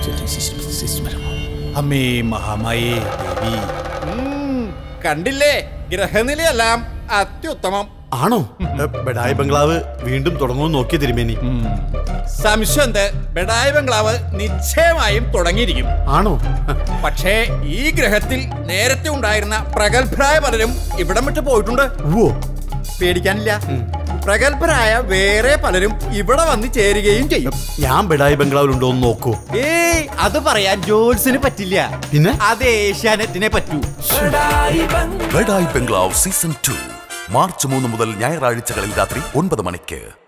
അമ്മേ മഹാമായേ ദേവി കണ്ടില്ലേ ഗ്രഹനിലയെല്ലാം അത്യുത്തമം ആണോ ഏ, ബഡായി ബംഗ്ലാവ് വീണ്ടും തുടങ്ങുമെന്ന് നോക്കിയ തിരുമേനി സംശയം എന്ത് ബെഡായി ബംഗ്ലാവ് നിശ്ചയമായും തുടങ്ങിയിരിക്കും ആണോ പക്ഷേ ഈ ഗ്രഹത്തിൽ നേരത്തെ ഉണ്ടായിരുന്ന പ്രഗത്ഭരായ പലരും ഇവിടം വിട്ട് പോയിട്ടുണ്ട് ഓ പേടിക്കാനില്ല പ്രഗത്ഭരായ വേറെ പലരും ഇവിടെ വന്ന് ചേരുകയും ചെയ്യും ഞാൻ ബഡായി ബംഗ്ലാവിലുണ്ടോ എന്ന് നോക്കൂ ഏയ് അത് പറയാൻ ജോൽസിന് പറ്റില്ല പിന്നെ അത് ഏഷ്യാനെറ്റിനെ പറ്റൂ ബെഡായി ബംഗ്ലാവ് സീസൺ ടു മാർച്ച് മൂന്ന് മുതൽ ഞായറാഴ്ചകളിൽ രാത്രി ഒൻപത് മണിക്ക്